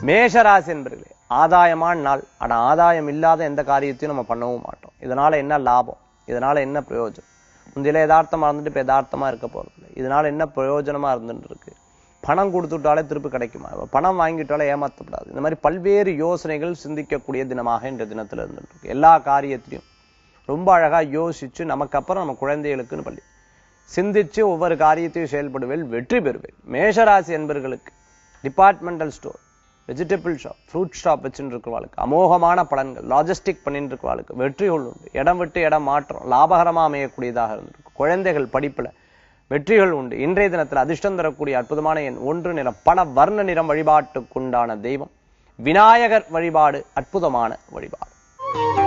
மேஷராசி என்பர்களே ஆதாயமான நாள் ஆனா ஆதாயம் இல்லாத எந்த காரியத்தையும் நம்ம பண்ணவும் மாட்டோம் இதனால என்ன லாபம் இதனால என்ன பிரயோஜனம் முந்தையில யதார்த்தமா இருந்துட்டு இப்ப யதார்த்தமா இருக்க போறது இல்லை இதனால என்ன பிரயோஜனமா இருந்துட்டு இருக்கு பணம் கொடுத்துட்டாலே திருப்பி கிடைக்குமா இப்ப பணம் வாங்கிட்டாலே ஏமாத்தப்படாது இந்த மாதிரி பல்வேறு யோசனைகள் சிந்திக்கக்கூடிய தினமாக இந்த தினத்துல இருந்துட்டு இருக்கு எல்லா காரியத்திலையும் ரொம்ப அழகா யோசிச்சு நமக்கு அப்புறம் நம்ம குழந்தைகளுக்குன்னு பள்ளி சிந்திச்சு ஒவ்வொரு காரியத்தையும் செயல்படுவேல் வெற்றி பெறுவேன் மேஷராசி என்பர்களுக்கு departmental store vegetable shop fruit shop வச்சுட்டு இருக்கிறவாளுக்கு அமோகமான பலன்கள் லாஜிஸ்டிக் பண்ணிட்டு இருக்கிறவாளுக்கு வெற்றிகள் உண்டு இடம் விட்டு இடம் மாற்றம் லாபகரமா அமையக்கூடியதாக இருந்திருக்கு குழந்தைகள் படிப்புல வெற்றிகள் உண்டு இன்றைய தினத்தில் அதிர்ஷ்டம் தரக்கூடிய அற்புதமான எண் ஒன்று நிறம் பல வர்ண நிறம் வழிபாட்டுக்குண்டான தெய்வம் விநாயகர் வழிபாடு அற்புதமான வழிபாடு